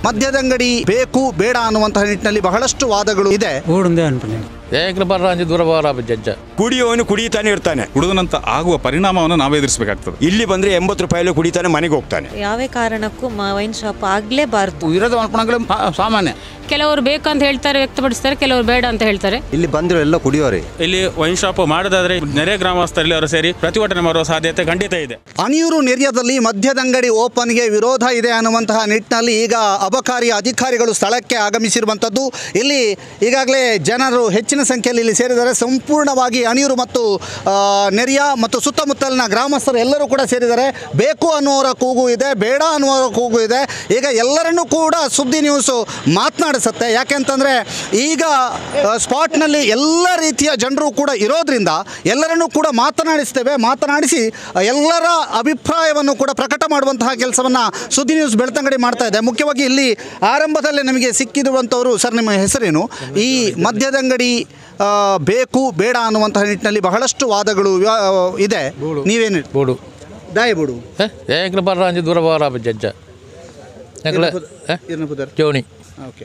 ಮದ್ಯದಂಗಡಿ ಬೇಕು ಬೇಡ ಅನ್ನುವಂತಹ ನಿಟ್ಟಿನಲ್ಲಿ ಬಹಳಷ್ಟು ವಾದಗಳು ಇದೆ ఊడుందే అనుకున్నాను ಏಕಲ ಬರ್ರಾಂಜಿ ದೂರ ಬರ ಜಜ್ಜ ಕುಡಿಯೋನು ಕುಡಿತಾನೆ ಇರ್ತಾನೆ ಕುಡಿದನಂತ ಆಗುವ ಪರಿಣಾಮವನ್ನು ನಾವೇ ಎದುರಿಸಬೇಕಾಗ್ತದೆ ಇಲ್ಲಿ ಬಂದ್ರೆ ಎಂಬತ್ತು ರೂಪಾಯಿಲು ಕುಡಿತಾನೆ ಮನೆಗೆ ಹೋಗ್ತಾನೆ ಯಾವೇ ಕಾರಣಕ್ಕೂ ವೈನ್ ಶಾಪ್ ಆಗಲೇಬಾರ್ದು ವಿರೋಧ ಮಾಡ್ಕೊಂಡಾಗಲೇ ಸಾಮಾನ್ಯ ಕೆಲವರು ಬೇಕಂತ ಹೇಳ್ತಾರೆ ವ್ಯಕ್ತಪಡಿಸ್ತಾರೆ ಕೆಲವರು ಬೇಡ ಅಂತ ಹೇಳ್ತಾರೆ ಇಲ್ಲಿ ಬಂದಿರೋ ಎಲ್ಲ ಕುಡಿಯೋರೆ ಇಲ್ಲಿ ವೈನ್ ಶಾಪ್ ಮಾಡೋದಾದ್ರೆ ನೆರೆ ಗ್ರಾಮಸ್ಥರಲ್ಲಿ ಅವರು ಸೇರಿ ಪ್ರತಿಭಟನೆ ಮಾಡುವ ಸಾಧ್ಯತೆ ಖಂಡಿತ ಇದೆ ಅಣಿಯೂರು ನೆರಿಯದಲ್ಲಿ ಮದ್ಯದಂಗಡಿ ಓಪನ್ಗೆ ವಿರೋಧ ಇದೆ ಅನ್ನುವಂತಹ ನಿಟ್ಟಿನಲ್ಲಿ ಈಗ ಅಬಕಾರಿ ಅಧಿಕಾರಿಗಳು ಸ್ಥಳಕ್ಕೆ ಆಗಮಿಸಿರುವಂಥದ್ದು ಇಲ್ಲಿ ಈಗಾಗಲೇ ಜನರು ಹೆಚ್ಚಿನ ಸಂಖ್ಯೆಯಲ್ಲಿ ಇಲ್ಲಿ ಸೇರಿದ್ದಾರೆ ಸಂಪೂರ್ಣವಾಗಿ ಅಣಿಯೂರು ಮತ್ತು ಆ, ನೆರಿಯ ಮತ್ತು ಸುತ್ತಮುತ್ತಲಿನ ಗ್ರಾಮಸ್ಥರು ಎಲ್ಲರೂ ಕೂಡ ಸೇರಿದ್ದಾರೆ ಬೇಕು ಅನ್ನುವರ ಕೂಗು ಇದೆ ಬೇಡ ಅನ್ನುವರ ಕೂಗು ಇದೆ ಈಗ ಎಲ್ಲರನ್ನೂ ಕೂಡ ಸುದ್ದಿ ನ್ಯೂಸು ಮಾತನಾಡಿಸುತ್ತೆ ಯಾಕೆಂತಂದರೆ ಈಗ ಆ, ಸ್ಪಾಟ್ನಲ್ಲಿ ಎಲ್ಲ ರೀತಿಯ ಜನರು ಕೂಡ ಇರೋದ್ರಿಂದ ಎಲ್ಲರನ್ನೂ ಕೂಡ ಮಾತನಾಡಿಸ್ತೇವೆ ಮಾತನಾಡಿಸಿ ಆ, ಎಲ್ಲರ ಅಭಿಪ್ರಾಯವನ್ನು ಕೂಡ ಪ್ರಕಟ ಮಾಡುವಂತಹ ಕೆಲಸವನ್ನು ಸುದ್ದಿ ನ್ಯೂಸ್ ಬೆಳ್ತಂಗಡಿ ಮಾಡ್ತಾ ಇದೆ ಮುಖ್ಯವಾಗಿ ಇಲ್ಲಿ ಆರಂಭದಲ್ಲೇ ನಮಗೆ ಸಿಕ್ಕಿರುವಂಥವರು ಸರ್ ನಿಮ್ಮ ಹೆಸರೇನು ಈ ಮದ್ಯದಂಗಡಿ ಆ, ಬೇಕು ಬೇಡ ಅನ್ನುವಂತಹ ನಿಟ್ಟಿನಲ್ಲಿ ಬಹಳಷ್ಟು ವಾದಗಳು ವ್ಯ- ಇದೆ ನೀವೇನು ಬೋಡು ದಾಯಬೋಡು ಏಕಲ ಬರ್ರಾಂಜಿ ದೂರ ಬರ ಜಜ್ಜ ಏಕಲ ಜೋಣಿ ಓಕೆ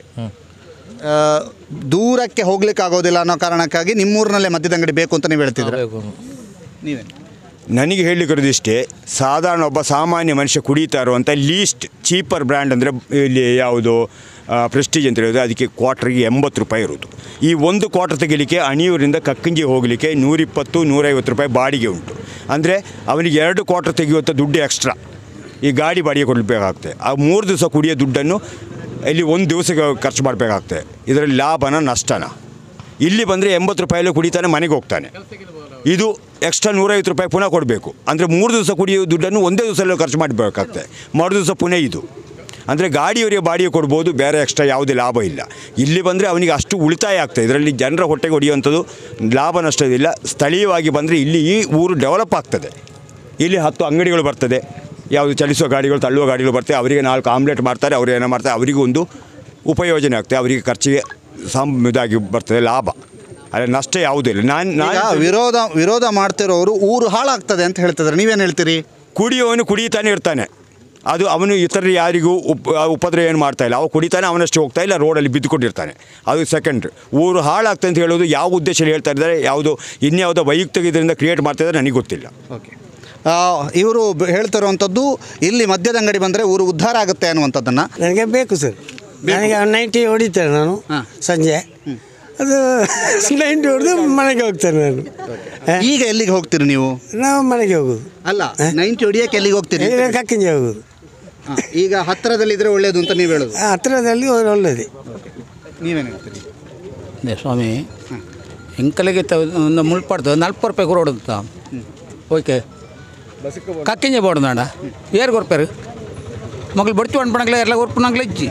ದೂರಕ್ಕೆ ಹೋಗ್ಲಿಕ್ಕೆ ಆಗೋದಿಲ್ಲ ಅನ್ನೋ ಕಾರಣಕ್ಕಾಗಿ ನಿಮ್ಮೂರಿನಲ್ಲೇ ಮದ್ಯದಂಗಡಿ ಬೇಕು ಅಂತ ನೀವು ಹೇಳ್ತಿದ್ರೆ ನೀವೇನು ನನಗೆ ಹೇಳಲಿಕ್ಕಿರೋದು ಇಷ್ಟೇ ಸಾಧಾರಣ ಒಬ್ಬ ಸಾಮಾನ್ಯ ಮನುಷ್ಯ ಕುಡಿತಾ ಇರುವಂಥ ಲೀಸ್ಟ್ ಚೀಪರ್ ಬ್ರ್ಯಾಂಡ್ ಅಂದರೆ ಇಲ್ಲಿ ಯಾವುದು ಪ್ರೆಸ್ಟೀಜ್ ಅಂತ ಹೇಳಿದ್ರೆ ಅದಕ್ಕೆ ಕ್ವಾರ್ಟರ್ಗೆ ಎಂಬತ್ತು ರೂಪಾಯಿ ಇರೋದು ಈ ಒಂದು ಕ್ವಾರ್ಟರ್ ತೆಗಿಲಿಕ್ಕೆ ಅಣಿಯೂರಿಂದ ಕಕ್ಕಂಗಿ ಹೋಗಲಿಕ್ಕೆ ನೂರಿಪ್ಪತ್ತು ನೂರೈವತ್ತು ರೂಪಾಯಿ ಬಾಡಿಗೆ ಉಂಟು ಅಂದರೆ ಅವನಿಗೆ ಎರಡು ಕ್ವಾರ್ಟರ್ ತೆಗೆಯುವಂಥ ದುಡ್ಡು ಎಕ್ಸ್ಟ್ರಾ ಈ ಗಾಡಿ ಬಾಡಿಗೆ ಕೊಡಬೇಕಾಗ್ತದೆ ಆ ಮೂರು ದಿವಸ ಕುಡಿಯೋ ದುಡ್ಡನ್ನು ಇಲ್ಲಿ ಒಂದು ದಿವಸಕ್ಕೆ ಖರ್ಚು ಮಾಡಬೇಕಾಗ್ತದೆ ಇದರಲ್ಲಿ ಲಾಭನ ನಷ್ಟನ ಇಲ್ಲಿ ಬಂದರೆ ಎಂಬತ್ತು ರೂಪಾಯಲ್ಲಿ ಕುಡಿತಾನೆ ಮನೆಗೆ ಹೋಗ್ತಾನೆ ಇದು ಎಕ್ಸ್ಟ್ರಾ ನೂರೈವತ್ತು ರೂಪಾಯಿ ಪುನಃ ಕೊಡಬೇಕು ಅಂದರೆ ಮೂರು ದಿವಸ ಕುಡಿಯೋ ದುಡ್ಡನ್ನು ಒಂದೇ ದಿವಸದಲ್ಲಿ ಖರ್ಚು ಮಾಡಬೇಕಾಗ್ತದೆ ಮರು ದಿವಸ ಪುನಃ ಇದು ಅಂದರೆ ಗಾಡಿಯವರಿಗೆ ಬಾಡಿಗೆ ಕೊಡ್ಬೋದು ಬೇರೆ ಎಕ್ಸ್ಟ್ರಾ ಯಾವುದೇ ಲಾಭ ಇಲ್ಲ ಇಲ್ಲಿ ಬಂದರೆ ಅವನಿಗೆ ಅಷ್ಟು ಉಳಿತಾಯ ಆಗ್ತದೆ ಇದರಲ್ಲಿ ಜನರ ಹೊಟ್ಟೆಗೆ ಹೊಡೆಯುವಂಥದ್ದು ಲಾಭ ನಷ್ಟವಿಲ್ಲ ಸ್ಥಳೀಯವಾಗಿ ಬಂದರೆ ಇಲ್ಲಿ ಈ ಊರು ಡೆವಲಪ್ ಆಗ್ತದೆ ಇಲ್ಲಿ ಹತ್ತು ಅಂಗಡಿಗಳು ಬರ್ತದೆ ಯಾವುದು ಚಲಿಸುವ ಗಾಡಿಗಳು ತಳ್ಳುವ ಗಾಡಿಗಳು ಬರ್ತವೆ ಅವರಿಗೆ ನಾಲ್ಕು ಆಮ್ಲೆಟ್ ಮಾಡ್ತಾರೆ ಅವರು ಏನೋ ಮಾಡ್ತಾರೆ ಅವರಿಗೂ ಒಂದು ಉಪಯೋಜನೆ ಆಗ್ತದೆ ಅವರಿಗೆ ಖರ್ಚಿಗೆ ಸಂ ಇದಾಗಿ ಬರ್ತದೆ ಲಾಭ ಆದರೆ ನಷ್ಟ ಯಾವುದೂ ಇಲ್ಲ ನಾನು ಈಗ ನಾನು ವಿರೋಧ ವಿರೋಧ ಮಾಡ್ತಿರೋರು ಊರು ಹಾಳಾಗ್ತದೆ ಅಂತ ಹೇಳ್ತಿದ್ದಾರೆ ನೀವೇನು ಹೇಳ್ತೀರಿ ಕುಡಿಯೋನು ಕುಡಿತಾನೆ ಇರ್ತಾನೆ ಅದು ಅವನು ಇತರ ಯಾರಿಗೂ ಉಪ್ ಉಪದ್ರ ಏನು ಮಾಡ್ತಾ ಇಲ್ಲ ಅವ ಕುಡಿತಾನೆ ಅವನಷ್ಟು ಹೋಗ್ತಾ ಇಲ್ಲ ರೋಡಲ್ಲಿ ಬಿದ್ದುಕೊಂಡಿರ್ತಾನೆ ಅದು ಸೆಕೆಂಡ್ ಊರು ಹಾಳಾಗ್ತದೆ ಅಂತ ಹೇಳೋದು ಯಾವ ಉದ್ದೇಶದಲ್ಲಿ ಹೇಳ್ತಾ ಇದ್ದಾರೆ ಯಾವುದು ಇನ್ಯಾವುದೋ ವೈಯಕ್ತಿಕ ಇದರಿಂದ ಕ್ರಿಯೇಟ್ ಮಾಡ್ತಾ ಇದ್ದಾರೆ ನನಗೆ ಗೊತ್ತಿಲ್ಲ ಓಕೆ ಇವರು ಹೇಳ್ತಿರುವಂಥದ್ದು ಇಲ್ಲಿ ಮದ್ಯದ ಅಂಗಡಿ ಬಂದರೆ ಊರು ಉದ್ಧಾರ ಆಗುತ್ತೆ ಅನ್ನುವಂಥದ್ದನ್ನು ನನಗೆ ಬೇಕು ಸರ್ ನನಗೆ ನೈಂಟಿ ಹೊಡಿತೇನೆ ನಾನು ಸಂಜೆ ಅದು ನೈಂಟಿ ಹೊಡೆದು ಮನೆಗೆ ಹೋಗ್ತೇನೆ ನಾನು ಹ? ಈಗ ಎಲ್ಲಿಗೆ ಹೋಗ್ತೀರಿ ನೀವು ನಾವು ಮನೆಗೆ ಹೋಗೋದು ಅಲ್ಲ ನೈಂಟಿ ಹೊಡಿಯಕ್ಕೆ ಎಲ್ಲಿಗೆ ಹೋಗ್ತೀರಿ ಈಗ ಕಕ್ಕಿಂಜೆ ಹೋಗೋದು ಹಾ, ಈಗ ಹತ್ತಿರದಲ್ಲಿದ್ರೆ ಒಳ್ಳೇದು ಅಂತ ನೀವು ಹೇಳೋದು ಆ ಹತ್ತಿರದಲ್ಲಿ ಒಳ್ಳೆಯದೇ ನೀವೇನು ಹೇಳ್ತೀರಿ ದೇ ಸ್ವಾಮಿ ಎಂಕಲಿಗೆ ಒಂದು ಮುಳ್ಪಾಡ್ದು ನಲ್ಪು ರೂಪಾಯಿ ಕೊಡೋದಂತ ಓಕೆ ಕಕ್ಕಿಂಜೆ ಬೋಡದಾಂಡ ಏರ್ ಕೊರ್ಪೇರು ಮಗಳು ಬಡ್ಚು ಅನ್ಪಣಗ್ಲೆ ಎಲ್ಲ ಕೊರ್ಪಣಗ್ಲೆ ಇಜ್ಜಿ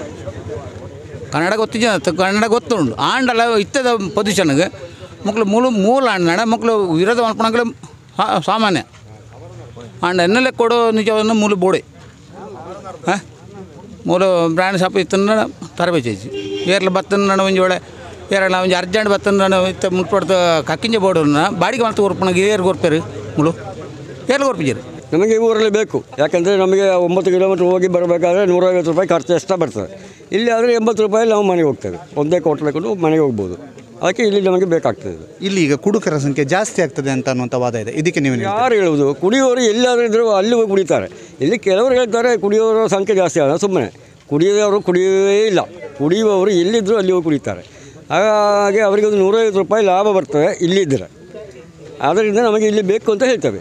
ಕನ್ನಡ ಗೊತ್ತಿಜ ಕನ್ನಡ ಗೊತ್ತುಂಡು ಆಂಡಲ ಇತ್ತದ ಪೊಸಿಷನ್ಗೆ ಮಕ್ಕಳು ಮೂಲ ಮೂಲ ಆಂಡನಾಡ ಮಕ್ಕಳು ವಿರೋಧ ಅನ್ಪಣಗ್ಲೆ ಸಾಮಾನ್ಯ ಆಂಡ ಎನ್ನಲೆ ಕೊಡೋ ನಿಜವನ್ನು ಮೂಲ ಬೋಡೆ ಹಾಂ ಮೂಲ ಬ್ರ್ಯಾಂಡ್ ಶಾಪ್ ಇತ್ತನ್ನ ತರಬೇಚೇಜಿ ಏರ್ಲ ಬತ್ತನ ಒಂಜಿ ಒಳ್ಳೆ ಏರಲ್ಲ ಒಂಜಿ ಅರ್ಜೆಂಟ್ ಬತ್ತನ ನಾನು ಇತ್ತ ಮುಟ್ಪಡ್ತ ಕಕ್ಕಿಂಜ ಬೋಡನ್ನ ಬಾಡಿಗೆ ಮಾಡ್ತಾ ಕೊರ್ಪಣಗೆ ಏರ್ ಕೊರ್ಪೇರು ಮುಳು ಏರ್ಲ ಕೊರ್ಪಿಜೀರಿ ನಮಗೆ ಈ ಊರಲ್ಲಿ ಬೇಕು ಯಾಕಂದರೆ ನಮಗೆ ಒಂಬತ್ತು ಕಿಲೋಮೀಟ್ರ್ ಹೋಗಿ ಬರಬೇಕಾದ್ರೆ ನೂರೈವತ್ತು ರೂಪಾಯಿ ಖರ್ಚು ಎಕ್ಸ್ಟ್ರಾ ಬರ್ತದೆ ಇಲ್ಲಿ ಆದರೆ ಎಂಬತ್ತು ರೂಪಾಯಿ ನಾವು ಮನೆಗೆ ಹೋಗ್ತೇವೆ ಒಂದೇ ಕೋಟ್ ತಗೊಂಡು ಮನೆಗೆ ಹೋಗ್ಬೋದು ಅದಕ್ಕೆ ಇಲ್ಲಿ ನಮಗೆ ಬೇಕಾಗ್ತದೆ ಇದು. ಇಲ್ಲಿ ಈಗ ಕುಡುಕರ ಸಂಖ್ಯೆ ಜಾಸ್ತಿ ಆಗ್ತದೆ ಅಂತ ಅನ್ನುವಂಥ ವಾದ ಇದೆ ಇದಕ್ಕೆ ನೀವೇನು ಹೇಳ್ತೀರಿ? ಯಾರು ಹೇಳುವುದು ಕುಡಿಯೋರು ಎಲ್ಲಾದರೂ ಇದ್ದರೂ ಅಲ್ಲಿ ಹೋಗಿ ಕುಡಿತಾರೆ ಇಲ್ಲಿ ಕೆಲವರು ಹೇಳ್ತಾರೆ ಕುಡಿಯೋರ ಸಂಖ್ಯೆ ಜಾಸ್ತಿ ಆಗ ಸುಮ್ಮನೆ ಕುಡಿಯೋರು ಕುಡಿಯೋದೇ ಇಲ್ಲ ಕುಡಿಯುವವರು ಎಲ್ಲಿದ್ದರೂ ಅಲ್ಲಿ ಹೋಗಿ ಕುಡಿತಾರೆ ಹಾಗಾಗಿ ಅವರಿಗೆ ಒಂದು ನೂರೈವತ್ತು ರೂಪಾಯಿ ಲಾಭ ಬರ್ತದೆ ಇಲ್ಲಿದ್ದರೆ ಆದ್ದರಿಂದ ನಮಗೆ ಇಲ್ಲಿ ಬೇಕು ಅಂತ ಹೇಳ್ತೇವೆ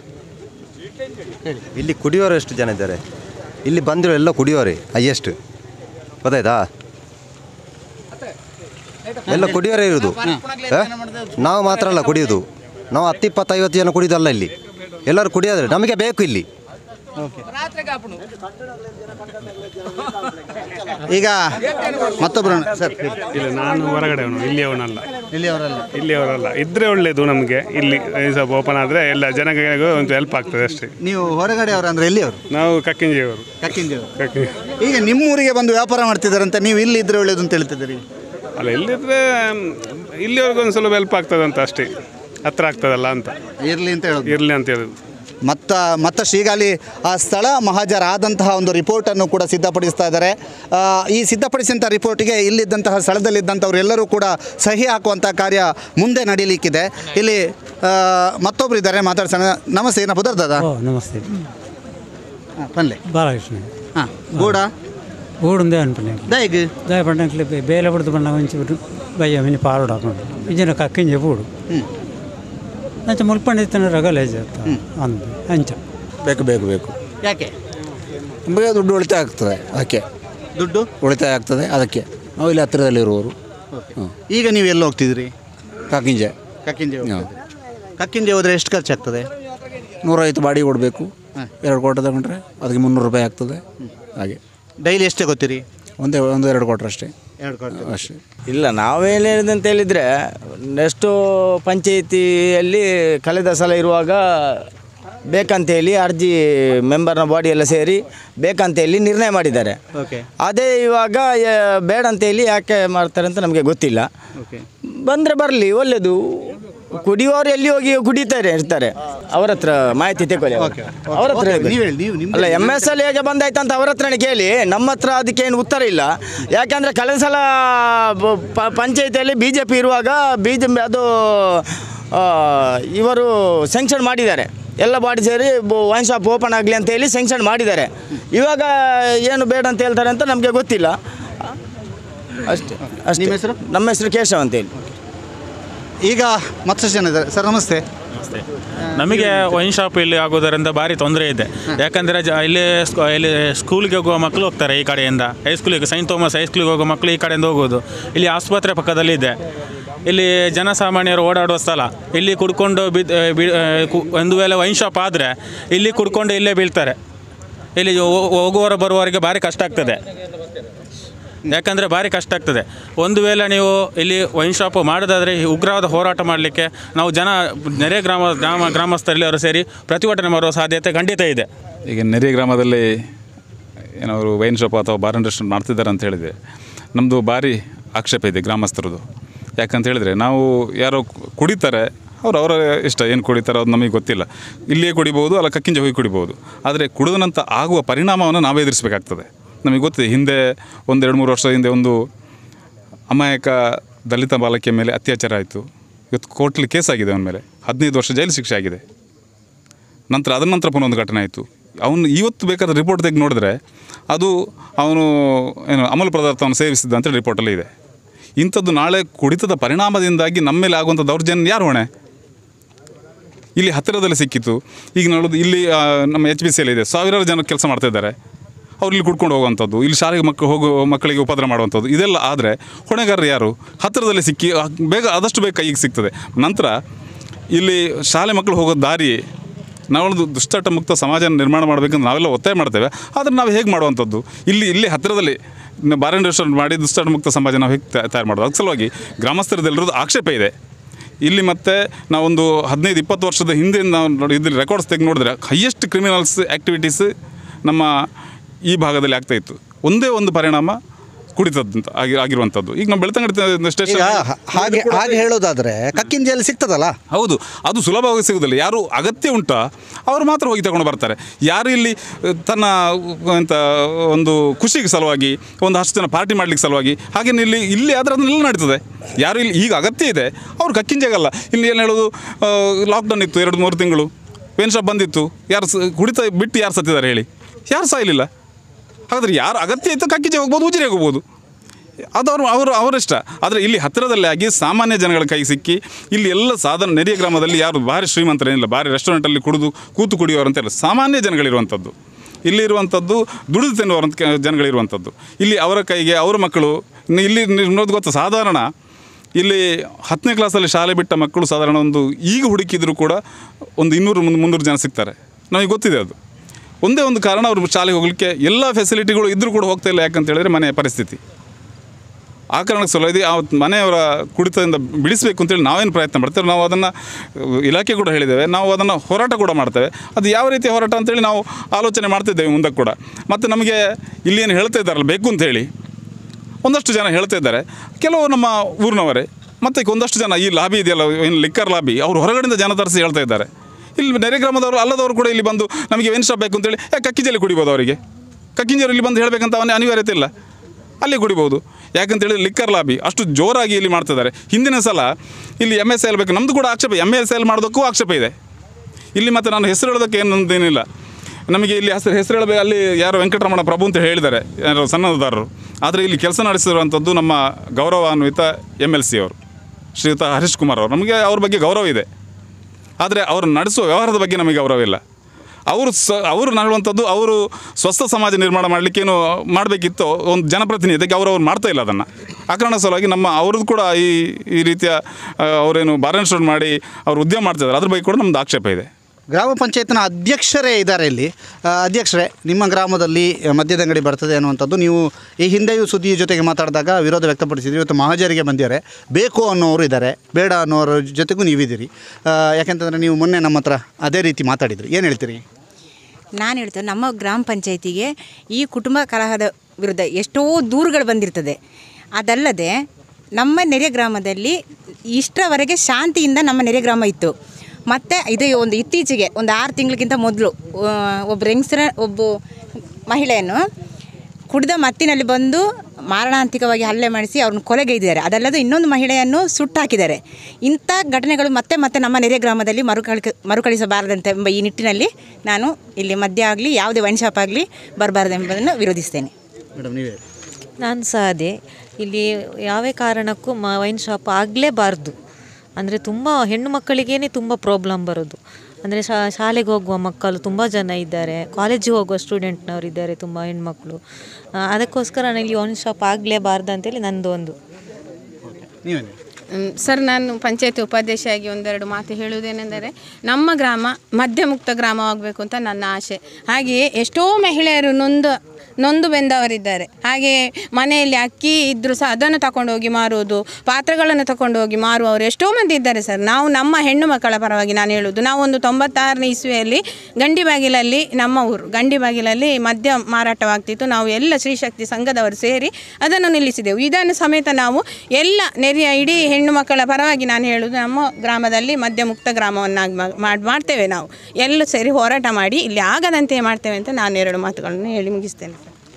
ಇಲ್ಲಿ ಕುಡಿಯೋರು ಎಷ್ಟು ಜನ ಇದ್ದಾರೆ ಇಲ್ಲಿ ಬಂದಿರೋ ಎಲ್ಲ ಕುಡಿಯೋರೆ ಹೈಯೆಸ್ಟ್ ಗೊತ್ತಾಯ್ತಾ ಎಲ್ಲ ಕುಡಿಯೋರೇ ಇರೋದು ಆ? ನಾವು ಮಾತ್ರ ಅಲ್ಲ ಕುಡಿಯೋದು ನಾವು ಹತ್ತು ಇಪ್ಪತ್ತೈವತ್ತು ಜನ ಕುಡಿಯೋದಲ್ಲ ಇಲ್ಲಿ ಎಲ್ಲರೂ ಕುಡಿಯೋದ್ರೆ ನಮಗೆ ಬೇಕು ಇಲ್ಲಿ ಈಗ ಮತ್ತೊಬ್ಬರು ಸರ್ ಇಲ್ಲ ನಾನು ಹೊರಗಡೆಯವನು ಇಲ್ಲಿಯವನಲ್ಲ ಇಲ್ಲಿಯವರಲ್ಲ ಇಲ್ಲಿಯವರಲ್ಲ ಇದ್ರೆ ಒಳ್ಳೇದು ನಮಗೆ ಇಲ್ಲಿ ಸ್ವಲ್ಪ ಓಪನ್ ಆದರೆ ಎಲ್ಲ ಜನಗಳಿಗೆ ಒಂದು ಹೆಲ್ಪ್ ಆಗ್ತದೆ ಅಷ್ಟೇ ನೀವು ಹೊರಗಡೆ ಅವರು ಅಂದ್ರೆ ಎಲ್ಲಿಯವರು ನಾವು ಕಕ್ಕಿಂಜಿಯವರು ಕಕ್ಕಿಂದಿಯವರು ಕಕ್ಕಿ ಈಗ ನಿಮ್ಮೂರಿಗೆ ಬಂದು ವ್ಯಾಪಾರ ಮಾಡ್ತಿದ್ದಾರಂತೆ ನೀವು ಇಲ್ಲಿ ಇದ್ರೆ ಒಳ್ಳೇದು ಅಂತ ಹೇಳ್ತಿದ್ದೀರಿ ಅಲ್ಲ ಇಲ್ಲಿದ್ರೆ ಇಲ್ಲಿವರೆಗೂ ಒಂದು ಸ್ವಲ್ಪ ಹೆಲ್ಪ್ ಆಗ್ತದೆ ಅಂತ ಅಷ್ಟೇ ಹತ್ರ ಆಗ್ತದಲ್ಲ ಅಂತ ಇರ್ಲಿ ಅಂತ ಹೇಳೋದು ಇರಲಿ ಅಂತ ಹೇಳುದು ಮತ್ತ ಮತ್ತಷ್ಟು ಈಗ ಅಲ್ಲಿ ಆ ಸ್ಥಳ ಮಹಾಜರಾದಂತಹ ಒಂದು ರಿಪೋರ್ಟನ್ನು ಕೂಡ ಸಿದ್ಧಪಡಿಸ್ತಾ ಇದ್ದಾರೆ ಆ, ಈ ಸಿದ್ಧಪಡಿಸಿದಂಥ ರಿಪೋರ್ಟಿಗೆ ಇಲ್ಲಿದ್ದಂತಹ ಸ್ಥಳದಲ್ಲಿದ್ದಂಥವ್ರು ಎಲ್ಲರೂ ಕೂಡ ಸಹಿ ಹಾಕುವಂಥ ಕಾರ್ಯ ಮುಂದೆ ನಡೀಲಿಕ್ಕಿದೆ ಇಲ್ಲಿ ಆ, ಮತ್ತೊಬ್ರು ಇದ್ದಾರೆ ಮಾತಾಡ್ಸೋಣ ನಮಸ್ತೆ ಏನಪ್ಪ ದಾದ ಓ ನಮಸ್ತೆ ಪನ್ಲೆ ಬಾಲಕೃಷ್ಣ ಹಾಂ ಗೂಡ ಊಡುಂದೇ ಅನ್ಪನೆ ದಯಗ್ ದಯ ಪಂಡಕ್ಲೆ ಬೇಲೆ ಬಿಡ್ದು ಬಣ್ಣ ಒಂಚಿ ಬಿಟ್ಟು ಬಯ್ಯ ಮಿನಿ ಪಾರೋಡ್ ಹಾಕೊಂಡು ಇಂಜಿನ ಕಕ್ಕಿಂಜೆ ಬೂಡು ಅಂಚ ಮುಲ್ಪಂಡಿತ್ತನ ರಗಲೆ ಅಂದು ಅಂಚ ಬೇಕು ಬೇಕು ಬೇಕು ಯಾಕೆ ನಮಗೆ ದುಡ್ಡು ಉಳಿತಾಯ ಆಗ್ತದೆ ಅದಕ್ಕೆ ದುಡ್ಡು ಉಳಿತಾಯ ಆಗ್ತದೆ ಅದಕ್ಕೆ ನಾವು ಇಲ್ಲಿ ಹತ್ತಿರದಲ್ಲಿರುವವರು ಈಗ ನೀವು ಎಲ್ಲಿ ಹೋಗ್ತಿದ್ರಿ ಕಾಕಿಂಜೆ ಕಕ್ಕಿಂಜೆ ಹಾಂ. ಕಕ್ಕಿಂಜೆ ಹೋದ್ರೆ ಎಷ್ಟು ಖರ್ಚಾಗ್ತದೆ ನೂರೈವತ್ತು ಬಾಡಿ ಕೊಡಬೇಕು ಎರಡು ಕೋಟ ತಗೊಂಡ್ರೆ ಅದಕ್ಕೆ ಮುನ್ನೂರು ರೂಪಾಯಿ ಆಗ್ತದೆ ಹಾಗೆ ಡೈಲಿ ಎಷ್ಟೇ ಗೊತ್ತೀರಿ ಒಂದೇ ಒಂದು ಎರಡು ಕೊಟ್ರೆ ಅಷ್ಟೇ ಎರಡು ಅಷ್ಟೇ ಇಲ್ಲ ನಾವೇನು ಹೇಳಿದೆ ಅಂತ ಹೇಳಿದರೆ ನೆಕ್ಸ್ಟು ಪಂಚಾಯಿತಿಯಲ್ಲಿ ಕಳೆದ ಸಲ ಇರುವಾಗ ಬೇಕಂತ ಹೇಳಿ ಅರ್ಜಿ ಮೆಂಬರ್ನ ಬಾಡಿ ಎಲ್ಲ ಸೇರಿ ಬೇಕಂತ ಹೇಳಿ ನಿರ್ಣಯ ಮಾಡಿದ್ದಾರೆ ಓಕೆ ಅದೇ ಇವಾಗ ಆ, ಬೇಡ ಅಂತ ಹೇಳಿ ಯಾಕೆ ಮಾಡ್ತಾರೆ ಅಂತ ನಮಗೆ ಗೊತ್ತಿಲ್ಲ ಓಕೆ ಬಂದರೆ ಬರಲಿ ಒಳ್ಳೆಯದು ಕುಡಿಯುವವರು ಎಲ್ಲಿ ಹೋಗಿ ಕುಡಿತಾರೆ ಇರ್ತಾರೆ ಅವ್ರ ಹತ್ರ ಮಾಹಿತಿ ತಗೊಳ್ಳಿ ಅವ್ರ ಅವ್ರ ಹತ್ರ ಹೇಳ್ಬೇಕು. ನೀವು ಹೇಳಿ ನೀವು ನಿಮ್ಮ ಅಲ್ಲ ಎಮ್ ಎಸ್ ಎಲ್ ಹೇಗೆ ಬಂದಾಯ್ತು ಅಂತ ಅವ್ರ ಹತ್ರನೇ ಕೇಳಿ ನಮ್ಮ ಹತ್ರ ಅದಕ್ಕೆ ಏನು ಉತ್ತರ ಇಲ್ಲ ಯಾಕಂದರೆ ಕಳೆದ ಸಲ ಬ- ಪ- ಪಂಚಾಯತಿಯಲ್ಲಿ ಬಿ ಜೆ ಪಿ ಇರುವಾಗ ಬಿ ಜೆ ಪಿ ಅದು ಆ, ಇವರು ಸ್ಯಾಂಕ್ಷನ್ ಮಾಡಿದ್ದಾರೆ ಎಲ್ಲ ಬಾಡಿ ಸೇರಿ ವೈನ್ ಶಾಪ್ ಓಪನ್ ಆಗಲಿ ಅಂತ ಹೇಳಿ ಸ್ಯಾಂಕ್ಷನ್ ಮಾಡಿದ್ದಾರೆ ಇವಾಗ ಏನು ಬೇಡ ಅಂತ ಹೇಳ್ತಾರೆ ಅಂತ ನಮಗೆ ಗೊತ್ತಿಲ್ಲ ಅಷ್ಟೇ ಅಷ್ಟೇ ನಿಮ್ಮ ಹೆಸರು? ನಮ್ಮ ಹೆಸರು ಕೇಶವ್ ಅಂತೇಳಿ ಈಗ ಮತ್ತಷ್ಟು ಜನ ಇದ್ದಾರೆ ಸರ್ ನಮಸ್ತೆ ನಮಗೆ ವೈನ್ ಶಾಪ್ ಇಲ್ಲಿ ಆಗೋದರಿಂದ ಭಾರಿ ತೊಂದರೆ ಇದೆ ಯಾಕಂದರೆ ಜ ಇಲ್ಲಿ ಸ್ಕೂ- ಇಲ್ಲಿ ಸ್ಕೂಲ್ಗೆ ಹೋಗುವ ಮಕ್ಕಳು ಹೋಗ್ತಾರೆ ಈ ಕಡೆಯಿಂದ ಹೈಸ್ಕೂಲಿಗೆ ಸೈಂಟ್ ಥೋಮಸ್ ಹೈಸ್ಕೂಲಿಗೆ ಹೋಗೋ ಮಕ್ಕಳು ಈ ಕಡೆಯಿಂದ ಹೋಗೋದು ಇಲ್ಲಿ ಆಸ್ಪತ್ರೆ ಪಕ್ಕದಲ್ಲಿ ಇದೆ ಇಲ್ಲಿ ಜನಸಾಮಾನ್ಯರು ಓಡಾಡುವ ಸ್ಥಳ ಇಲ್ಲಿ ಕುಡ್ಕೊಂಡು ಬಿದ್ ಬಿ- ಕು- ಒಂದು ವೇಳೆ ವೈನ್ ಶಾಪ್ ಆದರೆ ಇಲ್ಲಿ ಕುಡ್ಕೊಂಡು ಇಲ್ಲೇ ಬೀಳ್ತಾರೆ ಇಲ್ಲಿ ಹೋ- ಹೋಗುವವರು ಬರುವವರಿಗೆ ಭಾರಿ ಕಷ್ಟ ಆಗ್ತದೆ ಯಾಕಂದರೆ ಭಾರಿ ಕಷ್ಟ ಆಗ್ತದೆ ಒಂದು ವೇಳೆ ನೀವು ಇಲ್ಲಿ ವೈನ್ ಶಾಪ್ ಮಾಡೋದಾದರೆ ಈ ಉಗ್ರವಾದ ಹೋರಾಟ ಮಾಡಲಿಕ್ಕೆ ನಾವು ಜನ ನೆರೆ ಗ್ರಾಮ ಗ್ರಾಮ ಗ್ರಾಮಸ್ಥರೆಲ್ಲರೂ ಸೇರಿ ಪ್ರತಿಭಟನೆ ಮಾಡುವ ಸಾಧ್ಯತೆ ಖಂಡಿತ ಇದೆ ಈಗ ನೆರೆ ಗ್ರಾಮದಲ್ಲಿ ಏನಾದ್ರು ವೈನ್ ಶಾಪ್ ಅಥವಾ ಬಾರ್ ಅಂಡ್ ರೆಸ್ಟೋರೆಂಟ್ ಮಾಡ್ತಿದ್ದಾರೆ ಅಂತ ಹೇಳಿದರೆ ನಮ್ಮದು ಭಾರಿ ಆಕ್ಷೇಪ ಇದೆ ಗ್ರಾಮಸ್ಥರದು ಯಾಕಂತ ಹೇಳಿದರೆ ನಾವು ಯಾರೋ ಕು- ಕುಡಿತಾರೆ ಅವ್ರು ಅವರ ಇಷ್ಟ ಏನು ಕುಡಿತಾರೆ ಅದು ನಮಗೆ ಗೊತ್ತಿಲ್ಲ ಇಲ್ಲಿಯೇ ಕುಡಿಬೋದು ಅಲ್ಲ ಕಕ್ಕಿಂಜ ಹೋಗಿ ಕುಡಿಬೋದು ಆದರೆ ಕುಡಿದ ನಂತರ ಆಗುವ ಪರಿಣಾಮವನ್ನು ನಾವೇ ಎದುರಿಸಬೇಕಾಗ್ತದೆ ನಮಗೆ ಗೊತ್ತಿದೆ ಹಿಂದೆ ಒಂದು ಎರಡು ಮೂರು ವರ್ಷ ಹಿಂದೆ ಒಂದು ಅಮಾಯಕ ದಲಿತ ಬಾಲಕಿಯ ಮೇಲೆ ಅತ್ಯಾಚಾರ ಆಯಿತು ಇವತ್ತು ಕೋರ್ಟ್ಲಿ ಕೇಸ್ ಆಗಿದೆ ಅವನ ಮೇಲೆ ಹದಿನೈದು ವರ್ಷ ಜೈಲು ಶಿಕ್ಷೆ ಆಗಿದೆ ನಂತರ ಅದರ ನಂತರ ಪುನಃ ಒಂದು ಘಟನೆ ಆಯಿತು ಅವನು ಇವತ್ತು ಬೇಕಾದ ರಿಪೋರ್ಟ್ ತೆಗೆದು ನೋಡಿದ್ರೆ ಅದು ಅವನು ಏನು ಅಮಲು ಪದಾರ್ಥವನ್ನು ಸೇವಿಸಿದ್ದ ಅಂತ ರಿಪೋರ್ಟಲ್ಲಿ ಇದೆ ಇಂಥದ್ದು ನಾಳೆ ಕುಡಿತದ ಪರಿಣಾಮದಿಂದಾಗಿ ನಮ್ಮ ಮೇಲೆ ಆಗುವಂಥ ದೌರ್ಜನ್ಯ ಯಾರು ಹೊಣೆ ಇಲ್ಲಿ ಹತ್ತಿರದಲ್ಲಿ ಸಿಕ್ಕಿತ್ತು ಈಗ ನೋಡೋದು ಇಲ್ಲಿ ಆ, ನಮ್ಮ ಎಚ್ ಬಿ ಸಿ ಇದೆ ಸಾವಿರಾರು ಜನ ಕೆಲಸ ಮಾಡ್ತಾ ಇದ್ದಾರೆ ಅವ್ರು ಇಲ್ಲಿ ಕುಡ್ಕೊಂಡು ಹೋಗುವಂಥದ್ದು ಇಲ್ಲಿ ಶಾಲೆಗೆ ಮಕ್ಕಳು ಹೋಗೋ ಮಕ್ಕಳಿಗೆ ಉಪದ್ರ ಮಾಡುವಂಥದ್ದು ಇದೆಲ್ಲ ಆದರೆ ಹೊಣೆಗಾರರು ಯಾರು ಹತ್ತಿರದಲ್ಲಿ ಸಿಕ್ಕಿ ಆ, ಬೇಗ ಆದಷ್ಟು ಬೇಗ ಕೈಗೆ ಸಿಗ್ತದೆ ನಂತರ ಇಲ್ಲಿ ಶಾಲೆ ಮಕ್ಕಳು ಹೋಗೋ ದಾರಿ ನಾವೊಂದು ದುಶ್ಚಟ ಮುಕ್ತ ಸಮಾಜ ನಿರ್ಮಾಣ ಮಾಡಬೇಕಂತ ನಾವೆಲ್ಲ ಒತ್ತಾಯ ಮಾಡ್ತೇವೆ ಆದರೆ ನಾವು ಹೇಗೆ ಮಾಡುವಂಥದ್ದು ಇಲ್ಲಿ ಇಲ್ಲಿ ಹತ್ತಿರದಲ್ಲಿ ಬಾರ್ ಆ್ಯಂಡ್ ರೆಸ್ಟೋರೆಂಟ್ ಮಾಡಿ ದುಶ್ಚಟ ಮುಕ್ತ ಸಮಾಜ ನಾವು ಹೇಗೆ ತಯಾ- ತಯಾರು ಮಾಡೋದು ಅದಕ್ಕೆ ಸಲುವಾಗಿ ಗ್ರಾಮಸ್ಥರದೆಲ್ಲರದ್ದು ಆಕ್ಷೇಪ ಇದೆ ಇಲ್ಲಿ ಮತ್ತೆ ನಾವೊಂದು ಹದಿನೈದು ಇಪ್ಪತ್ತು ವರ್ಷದ ಹಿಂದೆ ನಾವು ನೋಡಿ ಇದ್ರಲ್ಲಿ ರೆಕಾರ್ಡ್ಸ್ ತೆಗೆದು ನೋಡಿದ್ರೆ ಹೈಯೆಸ್ಟ್ ಕ್ರಿಮಿನಲ್ಸ್ ಆ್ಯಕ್ಟಿವಿಟೀಸ್ ನಮ್ಮ ಈ ಭಾಗದಲ್ಲಿ ಆಗ್ತಾ ಇತ್ತು ಒಂದೇ ಒಂದು ಪರಿಣಾಮ ಕುಡಿತದಂತ ಆಗಿ ಆಗಿರುವಂಥದ್ದು ಈಗ ನಾವು ಬೆಳ್ತಂಗಡಿ ಈಗ ಸ್ಟೇಷನ್ ಹ- ಹಾಗೆ ಹಾಗೆ ಹೇಳೋದಾದ್ರೆ ಕಕ್ಕಿಂಜೆಯಲ್ಲಿ ಸಿಗ್ತದಲ್ಲ ಹೌದು ಅದು ಸುಲಭವಾಗಿ ಸಿಗುವುದಿಲ್ಲ ಯಾರು ಅಗತ್ಯ ಉಂಟಾ ಅವರು ಮಾತ್ರ ಹೋಗಿ ತಗೊಂಡು ಬರ್ತಾರೆ ಯಾರು ಇಲ್ಲಿ ಅಹ್, ತನ್ನ ಅಹ್, ಎಂತ ಒಂದು ಖುಷಿಗೆ ಸಲುವಾಗಿ ಒಂದು ಹತ್ತು ಜನ ಪಾರ್ಟಿ ಮಾಡ್ಲಿಕ್ಕೆ ಸಲುವಾಗಿ ಹಾಗೇನು ಇಲ್ಲಿ ಇಲ್ಲಿ ಆದರೆ ಅದನ್ನೆಲ್ಲ ನಡೀತದೆ ಯಾರು ಇಲ್ಲಿ ಈಗ ಅಗತ್ಯ ಇದೆ ಅವ್ರು ಕಕ್ಕಿಂಜಾಗಲ್ಲ ಇಲ್ಲಿ ಏನು ಹೇಳೋದು ಲಾಕ್ಡೌನ್ ಇತ್ತು ಎರಡು ಮೂರು ತಿಂಗಳು ಪೇನ್ ಶಾಪ್ ಬಂದಿತ್ತು ಯಾರು ಸ- ಕುಡಿತ ಬಿಟ್ಟು ಯಾರು ಸತ್ತಿದ್ದಾರೆ ಹೇಳಿ ಯಾರು ಸಾಯಲಿಲ್ಲ ಹಾಗಾದ್ರೆ ಯಾರು ಅಗತ್ಯ ಇತ್ತು ಕಕ್ಕಿಂಜೆ ಹೋಗ್ಬೋದು ಉಜಿರೆಗೆ ಹೋಗ್ಬೋದು ಅದು ಅವರು ಅವರು ಅವರಿಷ್ಟ ಆದರೆ ಇಲ್ಲಿ ಹತ್ತಿರದಲ್ಲೇ ಆಗಿ ಸಾಮಾನ್ಯ ಜನಗಳ ಕೈ ಸಿಕ್ಕಿ ಇಲ್ಲಿ ಎಲ್ಲ ಸಾಧಾರಣ ನೆರೆಯ ಗ್ರಾಮದಲ್ಲಿ ಯಾರು ಭಾರಿ ಶ್ರೀಮಂತರೇನಿಲ್ಲ ಭಾರಿ ರೆಸ್ಟೋರೆಂಟಲ್ಲಿ ಕುಡಿದು ಕೂತು ಕುಡಿಯೋರು ಅಂತ ಇಲ್ಲ ಸಾಮಾನ್ಯ ಜನಗಳಿರುವಂಥದ್ದು ಇಲ್ಲಿರುವಂಥದ್ದು ದುಡಿದು ತಿನ್ನುವಂಥ ಕೆ- ಜನಗಳಿರುವಂಥದ್ದು ಇಲ್ಲಿ ಅವರ ಕೈಗೆ ಅವರ ಮಕ್ಕಳು ಇನ್ನು ಇಲ್ಲಿ ನೋಡೋದು ಗೊತ್ತಾ ಸಾಧಾರಣ ಇಲ್ಲಿ ಹತ್ತನೇ ಕ್ಲಾಸಲ್ಲಿ ಶಾಲೆ ಬಿಟ್ಟ ಮಕ್ಕಳು ಸಾಧಾರಣ ಒಂದು ಈಗ ಹುಡುಕಿದ್ರು ಕೂಡ ಒಂದು ಇನ್ನೂರು ಮುನ್- ಮುನ್ನೂರು ಜನ ಸಿಗ್ತಾರೆ ನಮಗೆ ಗೊತ್ತಿದೆ ಅದು ಒಂದೇ ಒಂದು ಕಾರಣ ಅವರು ಶಾಲೆಗೆ ಹೋಗಲಿಕ್ಕೆ ಎಲ್ಲ ಫೆಸಿಲಿಟಿಗಳು ಇದ್ದರೂ ಕೂಡ ಹೋಗ್ತಾ ಇಲ್ಲ ಯಾಕಂತ ಹೇಳಿದ್ರೆ ಮನೆಯ ಪರಿಸ್ಥಿತಿ ಆ ಕಾರಣಕ್ಕೆ ಸಲುವಾಗಿ ಆ ಮನೆಯವರ ಕುಡಿತದಿಂದ ಬಿಡಿಸಬೇಕು ಅಂತೇಳಿ ನಾವೇನು ಪ್ರಯತ್ನ ಮಾಡ್ತೇವೆ ನಾವು ಅದನ್ನು ಇಲಾಖೆ ಕೂಡ ಹೇಳಿದ್ದೇವೆ ನಾವು ಅದನ್ನು ಹೋರಾಟ ಕೂಡ ಮಾಡ್ತೇವೆ ಅದು ಯಾವ ರೀತಿ ಹೋರಾಟ ಅಂತೇಳಿ ನಾವು ಆಲೋಚನೆ ಮಾಡ್ತಿದ್ದೇವೆ ಮುಂದಕ್ಕೆ ಕೂಡ ಮತ್ತು ನಮಗೆ ಇಲ್ಲಿ ಏನು ಹೇಳ್ತಾ ಇದ್ದಾರಲ್ಲ ಬೇಕು ಅಂತೇಳಿ ಒಂದಷ್ಟು ಜನ ಹೇಳ್ತಾ ಇದ್ದಾರೆ ಕೆಲವು ನಮ್ಮ ಊರಿನವರೇ ಮತ್ತು ಒಂದಷ್ಟು ಜನ ಈ ಲಾಬಿ ಇದೆಯಲ್ಲ ಏನು ಲಿಕ್ಕರ್ ಲಾಬಿ ಅವರು ಹೊರಗಡೆಯಿಂದ ಜನ ತರಿಸಿ ಹೇಳ್ತಾ ಇದ್ದಾರೆ ಇಲ್ಲಿ ನೆರೆ ಗ್ರಾಮದವರು ಅಲ್ಲದವರು ಕೂಡ ಇಲ್ಲಿ ಬಂದು ನಮಗೆ ವೆನ್ ಶಾಪ್ ಬೇಕು ಅಂತೇಳಿ ಯಾಕೆ ಕಕ್ಕಿಂಜಲ್ಲಿ ಕುಡಿಬೋದು ಅವರಿಗೆ ಕಕ್ಕಿಂಜರು ಇಲ್ಲಿ ಬಂದು ಹೇಳಬೇಕಂತ ಅವನ ಅನಿವಾರ್ಯತೆ ಇಲ್ಲ ಅಲ್ಲಿ ಕುಡಿಬೋದು ಯಾಕಂತೇಳಿ ಲಿಕ್ಕರ್ ಲಾಬಿ ಅಷ್ಟು ಜೋರಾಗಿ ಇಲ್ಲಿ ಮಾಡ್ತಿದ್ದಾರೆ ಹಿಂದಿನ ಸಲ ಇಲ್ಲಿ ಎಮ್ ಎಸ್ ಎಲ್ ಬೇಕು ನಮ್ಮದು ಕೂಡ ಆಕ್ಷೇಪ ಎಮ್ ಎಸ್ ಎಲ್ ಮಾಡೋದಕ್ಕೂ ಆಕ್ಷೇಪ ಇದೆ ಇಲ್ಲಿ ಮತ್ತು ನಾನು ಹೆಸರು ಹೇಳೋದಕ್ಕೆ ಏನೊಂದೇನಿಲ್ಲ ನಮಗೆ ಇಲ್ಲಿ ಹೆಸರು ಹೆಸರು ಹೇಳಬೇಕು ಅಲ್ಲಿ ಯಾರು ವೆಂಕಟರಮಣ ಪ್ರಭು ಅಂತ ಹೇಳಿದ್ದಾರೆ ಯಾರು ಸನ್ನದದಾರರು ಆದರೆ ಇಲ್ಲಿ ಕೆಲಸ ನಡೆಸಿರುವಂಥದ್ದು ನಮ್ಮ ಗೌರವಾನ್ವಿತ ಎಮ್ ಎಲ್ ಸಿ ಅವರು ಶ್ರೀಯುತ ಹರೀಶ್ ಕುಮಾರ್ ಅವರು ನಮಗೆ ಅವ್ರ ಬಗ್ಗೆ ಗೌರವ ಇದೆ ಆದರೆ ಅವರು ನಡೆಸುವ ವ್ಯವಹಾರದ ಬಗ್ಗೆ ನಮಗೆ ಗೌರವ ಇಲ್ಲ ಅವರು ಸ ಅವರು ನಡೆಯುವಂಥದ್ದು ಅವರು ಸ್ವಸ್ಥ ಸಮಾಜ ನಿರ್ಮಾಣ ಮಾಡಲಿಕ್ಕೇನು ಮಾಡಬೇಕಿತ್ತು ಒಂದು ಜನಪ್ರತಿನಿಧಿಗೆ ಅವರು ಅವ್ರು ಮಾಡ್ತಾ ಇಲ್ಲ ಅದನ್ನು ಆ ಕಾರಣ ಸಲುವಾಗಿ ನಮ್ಮ ಅವ್ರದ್ದು ಕೂಡ ಈ ಈ ರೀತಿಯ ಆ, ಅವರೇನು ಬಾರ್ ಸ್ಟೋರ್ ಮಾಡಿ ಅವ್ರು ಉದ್ಯಮ ಮಾಡ್ತಿದ್ದಾರೆ ಅದ್ರ ಬಗ್ಗೆ ಕೂಡ ನಮ್ಮದು ಆಕ್ಷೇಪ ಇದೆ ಗ್ರಾಮ ಪಂಚಾಯತ್ನ ಅಧ್ಯಕ್ಷರೇ ಇದ್ದಾರೆ ಇಲ್ಲಿ ಆ, ಅಧ್ಯಕ್ಷರೇ ನಿಮ್ಮ ಗ್ರಾಮದಲ್ಲಿ ಮದ್ಯದ ಅಂಗಡಿ ಬರ್ತದೆ ಅನ್ನುವಂಥದ್ದು ನೀವು ಈ ಹಿಂದೆಯೂ ಸುದ್ದಿ ಜೊತೆಗೆ ಮಾತಾಡಿದಾಗ ವಿರೋಧ ವ್ಯಕ್ತಪಡಿಸಿದ್ರಿ ಇವತ್ತು ಮಹಾಜರಿಗೆ ಬಂದಿದ್ದಾರೆ ಬೇಕು ಅನ್ನೋರು ಇದ್ದಾರೆ ಬೇಡ ಅನ್ನೋರ ಜೊತೆಗೂ ನೀವಿದ್ದೀರಿ ಆ, ಯಾಕೆಂತಂದರೆ ನೀವು ಮೊನ್ನೆ ನಮ್ಮ ಹತ್ರ ಅದೇ ರೀತಿ ಮಾತಾಡಿದ್ರಿ ಏನು ಹೇಳ್ತೀರಿ ನಾನು ಹೇಳ್ತೇನೆ ನಮ್ಮ ಗ್ರಾಮ ಪಂಚಾಯತಿಗೆ ಈ ಕುಟುಂಬ ಕಲಹದ ವಿರುದ್ಧ ಎಷ್ಟೋ ದೂರುಗಳು ಬಂದಿರ್ತದೆ ಅದಲ್ಲದೆ ನಮ್ಮ ನೆರೆ ಗ್ರಾಮದಲ್ಲಿ ಇಷ್ಟರವರೆಗೆ ಶಾಂತಿಯಿಂದ ನಮ್ಮ ನೆರೆ ಗ್ರಾಮ ಇತ್ತು ಮತ್ತು ಇದು ಒಂದು ಇತ್ತೀಚೆಗೆ ಒಂದು ಆರು ತಿಂಗಳಿಗಿಂತ ಮೊದಲು ಒಬ್ಬ ಹೆಂಗಸರ ಒಬ್ಬ ಮಹಿಳೆಯನ್ನು ಕುಡಿದ ಮತ್ತಿನಲ್ಲಿ ಬಂದು ಮಾರಣಾಂತಿಕವಾಗಿ ಹಲ್ಲೆ ಮಾಡಿಸಿ ಅವ್ರನ್ನ ಕೊಲೆಗೈದಿದ್ದಾರೆ ಅದಲ್ಲದೆ ಇನ್ನೊಂದು ಮಹಿಳೆಯನ್ನು ಸುಟ್ಟಾಕಿದ್ದಾರೆ ಇಂಥ ಘಟನೆಗಳು ಮತ್ತೆ ಮತ್ತೆ ನಮ್ಮ ನೆರೆ ಗ್ರಾಮದಲ್ಲಿ ಮರುಕಳಿ ಮರುಕಳಿಸಬಾರದಂತೆ ಎಂಬ ಈ ನಿಟ್ಟಿನಲ್ಲಿ ನಾನು ಇಲ್ಲಿ ಮದ್ಯ ಆಗಲಿ ಯಾವುದೇ ವೈನ್ ಶಾಪ್ ಆಗಲಿ ಬರಬಾರ್ದೆಂಬುದನ್ನು ವಿರೋಧಿಸ್ತೇನೆ ಮೇಡಮ್ ನೀವೇ ನಾನು ಸಹ ಅದೇ ಇಲ್ಲಿ ಯಾವೇ ಕಾರಣಕ್ಕೂ ಮ ವೈನ್ ಶಾಪ್ ಆಗಲೇಬಾರ್ದು ಅಂದರೆ ತುಂಬ ಹೆಣ್ಣು ಮಕ್ಕಳಿಗೇನೆ ತುಂಬ ಪ್ರಾಬ್ಲಮ್ ಬರೋದು ಅಂದರೆ ಶಾ ಶಾಲೆಗೆ ಹೋಗುವ ಮಕ್ಕಳು ತುಂಬ ಜನ ಇದ್ದಾರೆ ಕಾಲೇಜಿಗೆ ಹೋಗುವ ಸ್ಟೂಡೆಂಟ್ನವರು ಇದ್ದಾರೆ ತುಂಬ ಹೆಣ್ಮಕ್ಳು ಆ, ಅದಕ್ಕೋಸ್ಕರ ನಾನು ಇಲ್ಲಿ ವೈನ್ ಶಾಪ್ ಆಗಲೇಬಾರ್ದು ಅಂತೇಳಿ ನಂದು ಒಂದು ನೀವೇ ಮ್, ಸರ್ ನಾನು ಪಂಚಾಯತಿ ಉಪಾಧ್ಯಕ್ಷೆಯಾಗಿ ಒಂದೆರಡು ಮಾತು ಹೇಳುವುದೇನೆಂದರೆ ನಮ್ಮ ಗ್ರಾಮ ಮದ್ಯಮುಕ್ತ ಗ್ರಾಮವಾಗಬೇಕು ಅಂತ ನನ್ನ ಆಸೆ ಹಾಗೆಯೇ ಎಷ್ಟೋ ಮಹಿಳೆಯರು ನೊಂದು ನೊಂದು ಬೆಂದವರಿದ್ದಾರೆ ಹಾಗೆಯೇ ಮನೆಯಲ್ಲಿ ಅಕ್ಕಿ ಇದ್ದರೂ ಸಹ ಅದನ್ನು ತಗೊಂಡೋಗಿ ಮಾರುವುದು ಪಾತ್ರೆಗಳನ್ನು ತಗೊಂಡೋಗಿ ಮಾರುವವರು ಎಷ್ಟೋ ಮಂದಿ ಇದ್ದಾರೆ ಸರ್ ನಾವು ನಮ್ಮ ಹೆಣ್ಣು ಮಕ್ಕಳ ಪರವಾಗಿ ನಾನು ಹೇಳುವುದು ನಾವು ಒಂದು ತೊಂಬತ್ತಾರನೇ ಇಸ್ವಿಯಲ್ಲಿ ಗಂಡಿಬಾಗಿಲಲ್ಲಿ ನಮ್ಮ ಊರು ಗಂಡಿಬಾಗಿಲಲ್ಲಿ ಮದ್ಯ ಮಾರಾಟವಾಗ್ತಿತ್ತು ನಾವು ಎಲ್ಲ ಶ್ರೀಶಕ್ತಿ ಸಂಘದವರು ಸೇರಿ ಅದನ್ನು ನಿಲ್ಲಿಸಿದೆವು ಇದನ್ನು ಸಮೇತ ನಾವು ಎಲ್ಲ ನೆರೆಯ ಇಡೀ ಹೆಣ್ಣು ಮಕ್ಕಳ ಪರವಾಗಿ ನಾನು ಹೇಳುವುದು ನಮ್ಮ ಗ್ರಾಮದಲ್ಲಿ ಮದ್ಯ ಮುಕ್ತ ಗ್ರಾಮವನ್ನಾಗಿ ಮಾಡಿ ಮಾಡ್ತೇವೆ ನಾವು ಎಲ್ಲ ಸೇರಿ ಹೋರಾಟ ಮಾಡಿ ಇಲ್ಲಿ ಆಗದಂತೆ ಮಾಡ್ತೇವೆ ಅಂತ ನಾನು ಎರಡು ಮಾತುಗಳನ್ನು ಹೇಳಿ ಮುಗಿಸ್ತೇನೆ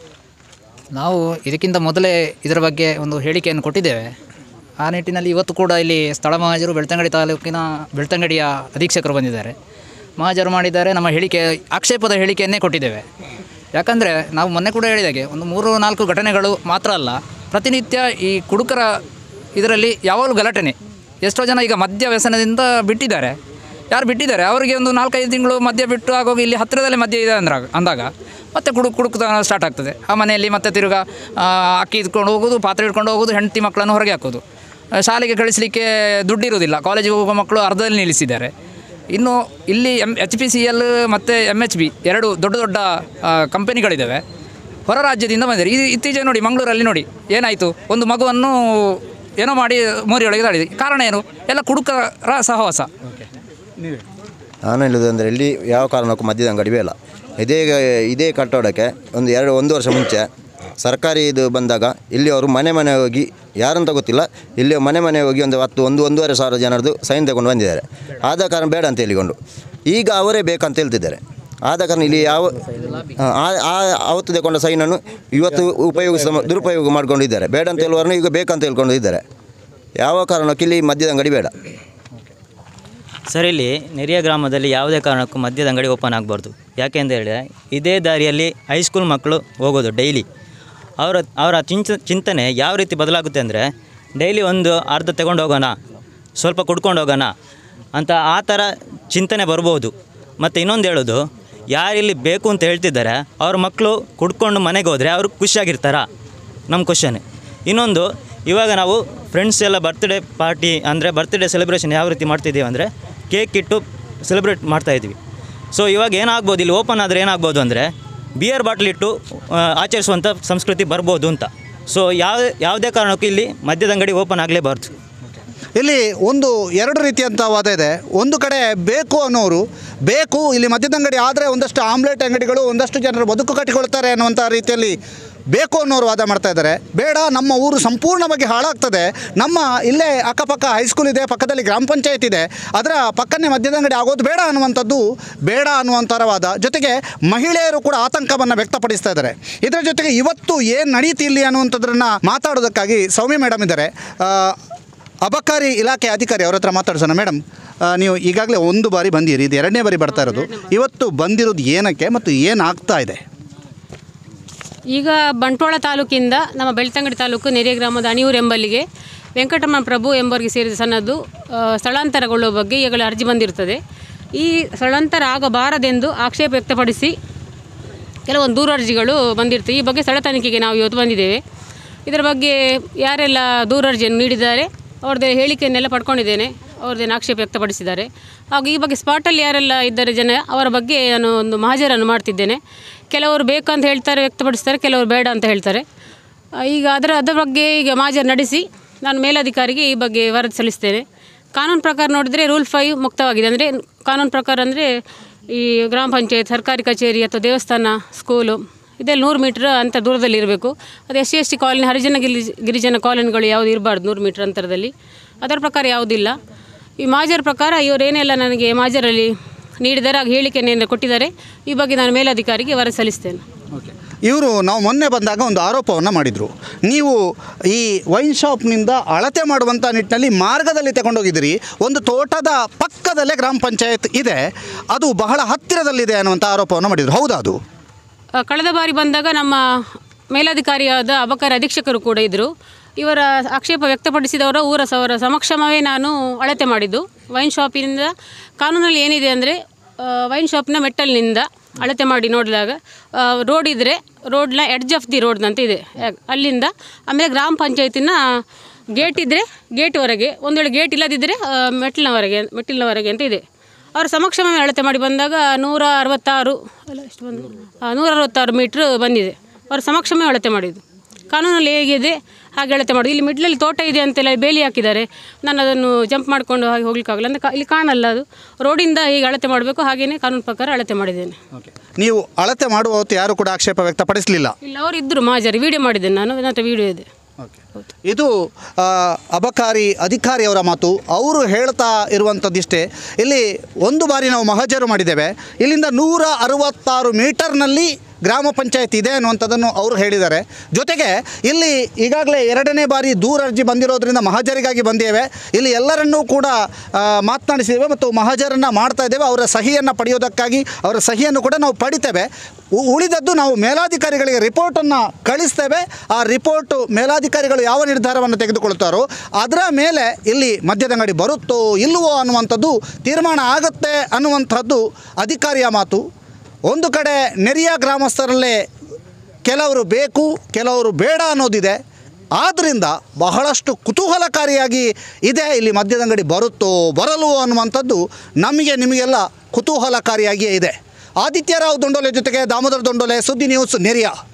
ನಾವು ಇದಕ್ಕಿಂತ ಮೊದಲೇ ಇದರ ಬಗ್ಗೆ ಒಂದು ಹೇಳಿಕೆಯನ್ನು ಕೊಟ್ಟಿದ್ದೇವೆ ಆ ನಿಟ್ಟಿನಲ್ಲಿ ಇವತ್ತು ಕೂಡ ಇಲ್ಲಿ ಸ್ಥಳ ಮಹಾಜರು ಬೆಳ್ತಂಗಡಿ ತಾಲೂಕಿನ ಬೆಳ್ತಂಗಡಿಯ ಅಧೀಕ್ಷಕರು ಬಂದಿದ್ದಾರೆ ಮಹಾಜರು ಮಾಡಿದ್ದಾರೆ ನಮ್ಮ ಹೇಳಿಕೆ ಆಕ್ಷೇಪದ ಹೇಳಿಕೆಯನ್ನೇ ಕೊಟ್ಟಿದ್ದೇವೆ ಯಾಕಂದರೆ ನಾವು ಮೊನ್ನೆ ಕೂಡ ಹೇಳಿದಾಗೆ ಒಂದು ಮೂರು ನಾಲ್ಕು ಘಟನೆಗಳು ಮಾತ್ರ ಅಲ್ಲ ಪ್ರತಿನಿತ್ಯ ಈ ಕುಡುಕರ ಇದರಲ್ಲಿ ಯಾವಾಗಲೂ ಗಲಾಟೆನೆ ಎಷ್ಟೋ ಜನ ಈಗ ಮದ್ಯ ವ್ಯಸನದಿಂದ ಬಿಟ್ಟಿದ್ದಾರೆ ಯಾರು ಬಿಟ್ಟಿದ್ದಾರೆ ಅವರಿಗೆ ಒಂದು ನಾಲ್ಕೈದು ತಿಂಗಳು ಮದ್ಯ ಬಿಟ್ಟು ಆಗೋಗ ಇಲ್ಲಿ ಹತ್ತಿರದಲ್ಲೇ ಮದ್ಯ ಇದೆ ಅಂದ್ರಾಗ ಅಂದಾಗ ಮತ್ತೆ ಕುಡುಕ್ ಕುಡುಕ್ತ ಸ್ಟಾರ್ಟ್ ಆಗ್ತದೆ ಆ ಮನೆಯಲ್ಲಿ ಮತ್ತೆ ತಿರುಗಾ ಆ, ಅಕ್ಕಿ ಇಟ್ಕೊಂಡು ಹೋಗೋದು ಪಾತ್ರೆ ಇಟ್ಕೊಂಡು ಹೋಗೋದು ಹೆಂಡತಿ ಮಕ್ಕಳನ್ನು ಹೊರಗೆ ಹಾಕೋದು ಆ, ಶಾಲೆಗೆ ಕಳಿಸಲಿಕ್ಕೆ ದುಡ್ಡಿರೋದಿಲ್ಲ ಕಾಲೇಜಿಗೆ ಹೋಗೋ ಮಕ್ಕಳು ಅರ್ಧದಲ್ಲಿ ನಿಲ್ಲಿಸಿದ್ದಾರೆ ಇನ್ನು ಇಲ್ಲಿ M H P C L ಮತ್ತು ಎಮ್ ಎಚ್ ಬಿ ಎರಡು ದೊಡ್ಡ ದೊಡ್ಡ ಆ, ಕಂಪನಿಗಳಿದ್ದಾವೆ ಹೊರ ರಾಜ್ಯದಿಂದ ಬಂದಿದ್ದಾರೆ ಈ ಇತ್ತೀಚೆಗೆ ನೋಡಿ ಮಂಗಳೂರಲ್ಲಿ ನೋಡಿ ಏನಾಯಿತು ಒಂದು ಮಗುವನ್ನು ಏನೋ ಮಾಡಿ ಮೋರಿಯೊಳಗೆ ತಾಳಿದೆ ಕಾರಣ ಏನು ಎಲ್ಲ ಕುಡುಕರ ಸಹವಾಸ ನಾನು ಹೇಳೋದು ಅಂದರೆ ಇಲ್ಲಿ ಯಾವ ಕಾರಣಕ್ಕೂ ಮದ್ಯದ ಅಂಗಡಿ ಬೇಡ ಇದೇ ಇದೇ ಕಟ್ಟಡಕ್ಕೆ ಒಂದು ಎರಡು ಒಂದು ವರ್ಷ ಮುಂಚೆ ಸರ್ಕಾರಿ ಇದು ಬಂದಾಗ ಇಲ್ಲಿ ಅವರು ಮನೆ ಮನೆ ಹೋಗಿ ಯಾರಂತ ಗೊತ್ತಿಲ್ಲ ಇಲ್ಲಿ ಮನೆ ಮನೆ ಹೋಗಿ ಒಂದು ಹತ್ತು ಒಂದು ಒಂದೂವರೆ ಸಾವಿರ ಜನರದ್ದು ಸೈನ್ ತಗೊಂಡು ಬಂದಿದ್ದಾರೆ ಆದ ಕಾರಣ ಬೇಡ ಅಂತ ಹೇಳಿಕೊಂಡು ಈಗ ಅವರೇ ಬೇಕಂತ ಹೇಳ್ತಿದ್ದಾರೆ ಆದ ಕಾರಣ ಇಲ್ಲಿ ಯಾವ ಆ ಆ ಅವತ್ತು ತಗೊಂಡ ಸೈನನ್ನು ಇವತ್ತು ಉಪಯೋಗಿಸ ದುರುಪಯೋಗ ಮಾಡ್ಕೊಂಡಿದ್ದಾರೆ ಬೇಡ ಅಂತ ಹೇಳುವವರನ್ನು ಈಗ ಬೇಕಂತ ಹೇಳ್ಕೊಂಡು ಇದ್ದಾರೆ ಯಾವ ಕಾರಣಕ್ಕೆ ಇಲ್ಲಿ ಮದ್ಯದ ಅಂಗಡಿ ಬೇಡ ಸರ್ ಇಲ್ಲಿ ನೆರಿಯ ಗ್ರಾಮದಲ್ಲಿ ಯಾವುದೇ ಕಾರಣಕ್ಕೂ ಮದ್ಯದ ಅಂಗಡಿ ಓಪನ್ ಆಗಬಾರ್ದು ಯಾಕೆ ಅಂತ ಹೇಳಿದ್ರೆ ಇದೇ ದಾರಿಯಲ್ಲಿ ಹೈಸ್ಕೂಲ್ ಮಕ್ಕಳು ಹೋಗೋದು ಡೈಲಿ ಅವರ ಅವರ ಚಿಂಚ ಚಿಂತನೆ ಯಾವ ರೀತಿ ಬದಲಾಗುತ್ತೆ ಅಂದರೆ ಡೈಲಿ ಒಂದು ಅರ್ಧ ತಗೊಂಡು ಹೋಗೋಣ ಸ್ವಲ್ಪ ಕುಡ್ಕೊಂಡು ಹೋಗೋಣ ಅಂತ ಆ ಥರ ಚಿಂತನೆ ಬರ್ಬೋದು ಮತ್ತು ಇನ್ನೊಂದು ಹೇಳೋದು ಯಾರಿಲ್ಲಿ ಬೇಕು ಅಂತ ಹೇಳ್ತಿದ್ದಾರೆ ಅವ್ರ ಮಕ್ಕಳು ಕುಡ್ಕೊಂಡು ಮನೆಗೆ ಹೋದರೆ ಅವರು ಖುಷಿಯಾಗಿರ್ತಾರಾ ನಮ್ಮ ಕ್ವಶನ್ ಇನ್ನೊಂದು ಇವಾಗ ನಾವು ಫ್ರೆಂಡ್ಸ್ ಎಲ್ಲ ಬರ್ತ್ಡೇ ಪಾರ್ಟಿ ಅಂದರೆ ಬರ್ತ್ಡೇ ಸೆಲೆಬ್ರೇಷನ್ ಯಾವ ರೀತಿ ಮಾಡ್ತಿದ್ದೀವಿ ಅಂದರೆ ಕೇಕ್ ಇಟ್ಟು ಸೆಲೆಬ್ರೇಟ್ ಮಾಡ್ತಾಯಿದ್ವಿ ಸೊ ಇವಾಗ ಏನಾಗ್ಬೋದು ಇಲ್ಲಿ ಓಪನ್ ಆದರೆ ಏನಾಗ್ಬೋದು ಅಂದರೆ ಬಿಯರ್ ಬಾಟ್ಲ್ ಇಟ್ಟು ಆ, ಆಚರಿಸುವಂಥ ಸಂಸ್ಕೃತಿ ಬರ್ಬೋದು ಅಂತ ಸೊ ಯಾವ ಯಾವುದೇ ಕಾರಣಕ್ಕೂ ಇಲ್ಲಿ ಮದ್ಯದ ಅಂಗಡಿ ಓಪನ್ ಆಗಲೇಬಾರ್ದು ಇಲ್ಲಿ ಒಂದು ಎರಡು ರೀತಿಯಂಥ ವಾದ ಇದೆ ಒಂದು ಕಡೆ ಬೇಕು ಅನ್ನೋರು ಬೇಕು ಇಲ್ಲಿ ಮದ್ಯದಂಗಡಿ ಆದರೆ ಒಂದಷ್ಟು ಆಮ್ಲೆಟ್ ಅಂಗಡಿಗಳು ಒಂದಷ್ಟು ಜನರು ಬದುಕು ಕಟ್ಟಿಕೊಳ್ತಾರೆ ಅನ್ನುವಂಥ ರೀತಿಯಲ್ಲಿ ಬೇಕು ಅನ್ನೋರು ವಾದ ಮಾಡ್ತಾ ಇದ್ದಾರೆ ಬೇಡ ನಮ್ಮ ಊರು ಸಂಪೂರ್ಣವಾಗಿ ಹಾಳಾಗ್ತದೆ ನಮ್ಮ ಇಲ್ಲೇ ಅಕ್ಕಪಕ್ಕ ಹೈಸ್ಕೂಲ್ ಇದೆ ಪಕ್ಕದಲ್ಲಿ ಗ್ರಾಮ ಪಂಚಾಯತ್ ಇದೆ ಅದರ ಪಕ್ಕನೇ ಮದ್ಯದಂಗಡಿ ಆಗೋದು ಬೇಡ ಅನ್ನುವಂಥದ್ದು ಬೇಡ ಅನ್ನುವಂಥರ ವಾದ ಜೊತೆಗೆ ಮಹಿಳೆಯರು ಕೂಡ ಆತಂಕವನ್ನು ವ್ಯಕ್ತಪಡಿಸ್ತಾ ಇದ್ದಾರೆ ಇದರ ಜೊತೆಗೆ ಇವತ್ತು ಏನು ನಡೀತಿ ಇಲ್ಲಿ ಅನ್ನುವಂಥದ್ರನ್ನ ಮಾತಾಡೋದಕ್ಕಾಗಿ ಸೌಮ್ಯ ಮೇಡಮ್ ಇದ್ದಾರೆ ಆ, ಅಬಕಾರಿ ಇಲಾಖೆ ಅಧಿಕಾರಿ ಅವ್ರ ಹತ್ರ ಮಾತಾಡ್ಸೋಣ ಮೇಡಮ್ ನೀವು ಈಗಾಗಲೇ ಒಂದು ಬಾರಿ ಬಂದಿರಿ ಇದು ಎರಡನೇ ಬಾರಿ ಬರ್ತಾ ಇರೋದು ಇವತ್ತು ಬಂದಿರೋದು ಏನಕ್ಕೆ ಮತ್ತು ಏನಾಗ್ತಾ ಇದೆ ಈಗ ಬಂಟ್ವಾಳ ತಾಲೂಕಿಂದ ನಮ್ಮ ಬೆಳ್ತಂಗಡಿ ತಾಲೂಕು ನೆರೆ ಗ್ರಾಮದ ಅಣಿಯೂರು ಎಂಬಲ್ಲಿಗೆ ವೆಂಕಟರಮಣ ಪ್ರಭು ಎಂಬವರಿಗೆ ಸೇರಿದ ಸನ್ನದ್ದು ಆ, ಸ್ಥಳಾಂತರಗೊಳ್ಳುವ ಬಗ್ಗೆ ಈಗಲೇ ಅರ್ಜಿ ಬಂದಿರುತ್ತದೆ ಈ ಸ್ಥಳಾಂತರ ಆಗಬಾರದೆಂದು ಆಕ್ಷೇಪ ವ್ಯಕ್ತಪಡಿಸಿ ಕೆಲವೊಂದು ದೂರು ಅರ್ಜಿಗಳು ಬಂದಿರ್ತವೆ ಈ ಬಗ್ಗೆ ಸ್ಥಳ ತನಿಖೆಗೆ ನಾವು ಇವತ್ತು ಬಂದಿದ್ದೇವೆ ಇದರ ಬಗ್ಗೆ ಯಾರೆಲ್ಲ ದೂರು ಅರ್ಜಿಯನ್ನು ನೀಡಿದ್ದಾರೆ ಅವ್ರದ್ದು ಹೇಳಿಕೆಯನ್ನೆಲ್ಲ ಪಡ್ಕೊಂಡಿದ್ದೇನೆ ಅವ್ರದ್ದೇನು ಆಕ್ಷೇಪ ವ್ಯಕ್ತಪಡಿಸಿದ್ದಾರೆ ಹಾಗೂ ಈ ಬಗ್ಗೆ ಸ್ಪಾಟಲ್ಲಿ ಯಾರೆಲ್ಲ ಇದ್ದಾರೆ ಜನ ಅವರ ಬಗ್ಗೆ ನಾನು ಒಂದು ಮಹಾಜರನ್ನು ಮಾಡ್ತಿದ್ದೇನೆ ಕೆಲವರು ಬೇಕಂತ ಹೇಳ್ತಾರೆ ವ್ಯಕ್ತಪಡಿಸ್ತಾರೆ ಕೆಲವರು ಬೇಡ ಅಂತ ಹೇಳ್ತಾರೆ ಆ, ಈಗ ಅದರ ಅದರ ಬಗ್ಗೆ ಈಗ ಮಹಾಜರ್ ನಡೆಸಿ ನಾನು ಮೇಲಧಿಕಾರಿಗೆ ಈ ಬಗ್ಗೆ ವರದಿ ಸಲ್ಲಿಸ್ತೇನೆ ಕಾನೂನು ಪ್ರಕಾರ ನೋಡಿದರೆ ರೂಲ್ ಫೈವ್ ಮುಕ್ತವಾಗಿದೆ ಅಂದರೆ ಕಾನೂನು ಪ್ರಕಾರ ಅಂದರೆ ಈ ಗ್ರಾಮ ಪಂಚಾಯತ್ ಸರ್ಕಾರಿ ಕಚೇರಿ ಅಥವಾ ದೇವಸ್ಥಾನ ಸ್ಕೂಲು ಇದೆಲ್ಲ ನೂರು ಮೀಟ್ರ್ ಅಂತ ದೂರದಲ್ಲಿ ಇರಬೇಕು ಅದು S C S T colony ಹರಿಜನ ಗಿರಿ ಗಿರಿಜನ ಕಾಲೋನಿಗಳು ಯಾವುದು ಇರಬಾರ್ದು ನೂರು ಮೀಟ್ರ್ ಅಂತರದಲ್ಲಿ ಅದರ ಪ್ರಕಾರ ಯಾವುದಿಲ್ಲ ಈ ಮಾಜರ್ ಪ್ರಕಾರ ಇವರೇನೆಲ್ಲ ನನಗೆ ಮಾಜರಲ್ಲಿ ನೀಡಿದ್ದಾರೆ ಆಗ ಹೇಳಿಕೆಯನ್ನು ಕೊಟ್ಟಿದ್ದಾರೆ ಈ ಬಗ್ಗೆ ನಾನು ಮೇಲಧಿಕಾರಿಗೆ ವರದಿ ಸಲ್ಲಿಸ್ತೇನೆ ಇವರು ನಾವು ಮೊನ್ನೆ ಬಂದಾಗ ಒಂದು ಆರೋಪವನ್ನು ಮಾಡಿದರು ನೀವು ಈ ವೈನ್ ಶಾಪ್ನಿಂದ ಅಳತೆ ಮಾಡುವಂಥ ನಿಟ್ಟಿನಲ್ಲಿ ಮಾರ್ಗದಲ್ಲಿ ತಗೊಂಡೋಗಿದ್ದೀರಿ ಒಂದು ತೋಟದ ಪಕ್ಕದಲ್ಲೇ ಗ್ರಾಮ ಪಂಚಾಯತ್ ಇದೆ ಅದು ಬಹಳ ಹತ್ತಿರದಲ್ಲಿದೆ ಅನ್ನುವಂಥ ಆರೋಪವನ್ನು ಮಾಡಿದರು ಹೌದಾ ಅದು ಆ, ಕಳೆದ ಬಾರಿ ಬಂದಾಗ ನಮ್ಮ ಮೇಲಧಿಕಾರಿಯಾದ ಅಬಕಾರಿ ಅಧೀಕ್ಷಕರು ಕೂಡ ಇದ್ದರು ಇವರ ಆಕ್ಷೇಪ ವ್ಯಕ್ತಪಡಿಸಿದವರ ಊರ ಸವರ ಸಮಕ್ಷಮವೇ ನಾನು ಅಳತೆ ಮಾಡಿದ್ದು ವೈನ್ ಶಾಪಿನಿಂದ ಕಾನೂನಲ್ಲಿ ಏನಿದೆ ಅಂದರೆ ವೈನ್ ಶಾಪ್ನ ಮೆಟ್ಟಲ್ನಿಂದ ಅಳತೆ ಮಾಡಿ ನೋಡಿದಾಗ ರೋಡ್ ಇದ್ದರೆ ರೋಡ್ನ ಎಡ್ಜ್ ಆಫ್ ದಿ ರೋಡ್ ಅಂತ ಇದೆ ಯಾಕ್- ಅಲ್ಲಿಂದ ಆಮೇಲೆ ಗ್ರಾಮ ಪಂಚಾಯತಿನ ಗೇಟ್ ಇದ್ದರೆ ಗೇಟ್ವರೆಗೆ ಒಂದು ವೇಳೆ ಗೇಟ್ ಇಲ್ಲದಿದ್ದರೆ ಆ, ಮೆಟ್ಟಿಲಿನವರೆಗೆ ಮೆಟ್ಟಿಲಿನವರೆಗೆ ಅಂತ ಇದೆ ಅವರ ಸಮಕ್ಷಮ ಅಳತೆ ಮಾಡಿ ಬಂದಾಗ ನೂರ ಅರವತ್ತಾರು ಅಲ್ಲ ಎಷ್ಟು ಬಂದು ಆ, ನೂರ ಅರವತ್ತಾರು ಮೀಟ್ರ್ ಬಂದಿದೆ ಅವರ ಸಮಕ್ಷಮ ಅಳತೆ ಮಾಡಿದ್ದು ಕಾನೂನಲ್ಲಿ ಹೇಗಿದೆ ಹಾಗೆ ಅಳತೆ ಮಾಡೋದು ಇಲ್ಲಿ ಮಿಡ್ಲಲ್ಲಿ ತೋಟ ಇದೆ ಅಂತೆಲ್ಲ ಬೇಲಿ ಹಾಕಿದ್ದಾರೆ ನಾನು ಅದನ್ನು ಜಂಪ್ ಮಾಡಿಕೊಂಡು ಹಾಗೆ ಹೋಗ್ಲಿಕ್ಕಾಗಲ್ಲ ಅಂದರೆ ಕಾ- ಇಲ್ಲಿ ಕಾಣಲ್ಲ ಅದು ರೋಡಿಂದ ಹೀಗೆ ಅಳತೆ ಮಾಡಬೇಕು ಹಾಗೆಯೇ ಕಾನೂನು ಪ್ರಕಾರ ಅಳತೆ ಮಾಡಿದ್ದೇನೆ ನೀವು ಅಳತೆ ಮಾಡುವ ಹೊತ್ತು ಯಾರು ಕೂಡ ಆಕ್ಷೇಪ ವ್ಯಕ್ತಪಡಿಸಲಿಲ್ಲ ಇಲ್ಲ ಅವರು ಇದ್ದರು ಮಾಜಾರಿ ವಿಡಿಯೋ ಮಾಡಿದ್ದೇನೆ ನಾನು ನನ್ನ ಹತ್ರ ವಿಡಿಯೋ ಇದೆ ಇದು ಆ, ಅಬಕಾರಿ ಅಧಿಕಾರಿಯವರ ಮಾತು ಅವರು ಹೇಳ್ತಾ ಇರುವಂಥದ್ದಿಷ್ಟೇ ಇಲ್ಲಿ ಒಂದು ಬಾರಿ ನಾವು ಮಹಜರು ಮಾಡಿದ್ದೇವೆ ಇಲ್ಲಿಂದ ನೂರ ಅರವತ್ತಾರು ಮೀಟರ್ನಲ್ಲಿ ಗ್ರಾಮ ಪಂಚಾಯತ್ ಇದೆ ಅನ್ನುವಂಥದ್ದನ್ನು ಅವರು ಹೇಳಿದ್ದಾರೆ ಜೊತೆಗೆ ಇಲ್ಲಿ ಈಗಾಗಲೇ ಎರಡನೇ ಬಾರಿ ದೂರ ಅರ್ಜಿ ಬಂದಿರೋದ್ರಿಂದ ಮಹಜರಿಗಾಗಿ ಬಂದಿದ್ದೇವೆ ಇಲ್ಲಿ ಎಲ್ಲರನ್ನೂ ಕೂಡ ಆ, ಮಾತನಾಡಿಸಿದ್ದೇವೆ ಮತ್ತು ಮಹಜರನ್ನು ಮಾಡ್ತಾ ಇದ್ದೇವೆ ಅವರ ಸಹಿಯನ್ನು ಪಡೆಯೋದಕ್ಕಾಗಿ ಅವರ ಸಹಿಯನ್ನು ಕೂಡ ನಾವು ಪಡಿತೇವೆ ಉ- ಉಳಿದದ್ದು ನಾವು ಮೇಲಾಧಿಕಾರಿಗಳಿಗೆ ರಿಪೋರ್ಟನ್ನು ಕಳಿಸ್ತೇವೆ ಆ ರಿಪೋರ್ಟು ಮೇಲಾಧಿಕಾರಿಗಳು ಯಾವ ನಿರ್ಧಾರವನ್ನು ತೆಗೆದುಕೊಳ್ತಾರೋ ಅದರ ಮೇಲೆ ಇಲ್ಲಿ ಮದ್ಯದಂಗಡಿ ಬರುತ್ತೋ ಇಲ್ಲವೋ ಅನ್ನುವಂಥದ್ದು ತೀರ್ಮಾನ ಆಗುತ್ತೆ ಅನ್ನುವಂಥದ್ದು ಅಧಿಕಾರಿಯ ಮಾತು ಒಂದು ಕಡೆ ನೆರೆಯ ಗ್ರಾಮಸ್ಥರಲ್ಲೇ ಕೆಲವರು ಬೇಕು ಕೆಲವರು ಬೇಡ ಅನ್ನೋದಿದೆ ಆದ್ದರಿಂದ ಬಹಳಷ್ಟು ಕುತೂಹಲಕಾರಿಯಾಗಿ ಇದೆ ಇಲ್ಲಿ ಮದ್ಯದಂಗಡಿ ಬರುತ್ತೋ ಬರಲ್ವೋ ಅನ್ನುವಂಥದ್ದು ನಮಗೆ ನಿಮಗೆಲ್ಲ ಕುತೂಹಲಕಾರಿಯಾಗಿಯೇ ಇದೆ ಆದಿತ್ಯರಾವ್ ದೊಂಡೋಲೆ ಜೊತೆಗೆ ದಾಮೋದರ ದೊಂಡೋಲೆ ಸುದ್ದಿ ನ್ಯೂಸ್ ನೆರಿಯ